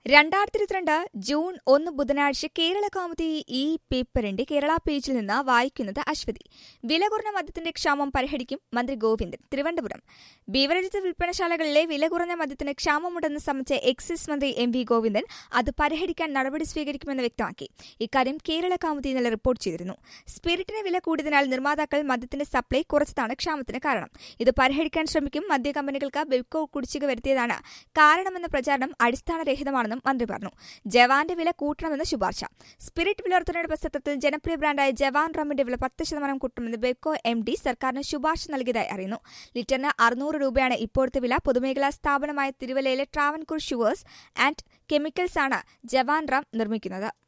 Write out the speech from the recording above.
രണ്ടായിരത്തി ഇരുപത്തിരണ്ട് ജൂൺ ഒന്ന് ബുധനാഴ്ച കേരള കൗമുദി ഈ പേപ്പറിന്റെ കേരള പേജിൽ നിന്ന് വായിക്കുന്നത് അശ്വതി വില കുറഞ്ഞ മദ്യത്തിന്റെ ക്ഷാമം പരിഹരിക്കും മന്ത്രി ഗോവിന്ദൻ തിരുവനന്തപുരം ബീവറേജ് വിൽപ്പനശാലകളിലെ വില കുറഞ്ഞ മദ്യത്തിന് ക്ഷാമമുണ്ടെന്ന് സംബന്ധിച്ച എക്സൈസ് മന്ത്രി എം വി ഗോവിന്ദൻ അത് പരിഹരിക്കാൻ നടപടി സ്വീകരിക്കുമെന്ന് വ്യക്തമാക്കി ഇക്കാര്യം കേരള കൗമുദി ഇന്നലെ റിപ്പോർട്ട് ചെയ്തിരുന്നു സ്പിരിറ്റിന് വില കൂടിയതിനാൽ നിർമ്മാതാക്കൾ മദ്യത്തിന്റെ സപ്ലൈ കുറച്ചതാണ് ക്ഷാമത്തിന് കാരണം ഇത് പരിഹരിക്കാൻ ശ്രമിക്കും മദ്യ കമ്പനികൾക്ക് ബെവ്കോ കുടിശ്ശിക വരുത്തിയതാണ് കാരണമെന്ന പ്രചാരണം അടിസ്ഥാനരഹിതമാണെന്നും മന്ത്രി പറഞ്ഞു ജവാന്റെ വില കൂട്ടണമെന്ന് ശുപാർശ സ്പിരിറ്റ് വിലവർത്തനയുടെ പശ്ചാത്തലത്തിൽ ജനപ്രിയ ബ്രാൻഡായ ജവാൻ റമ്മിന്റെ വില പത്ത് ശതമാനം കൂട്ടണമെന്ന് ബെവ്കോ എം ഡി സർക്കാരിന് ശുപാർശ നൽകിയതായി അറിയുന്നു ലിറ്ററിന് അറുന്നൂറ് രൂപയാണ് ഇപ്പോഴത്തെ വില പൊതുമേഖലാ സ്ഥാപനമായ തിരുവല്ലയിലെ ട്രാവൻകൂർ ഷുവേഴ്സ് ആൻഡ് കെമിക്കൽസ് ആണ് ജവാൻ റം നിർമ്മിക്കുന്നത്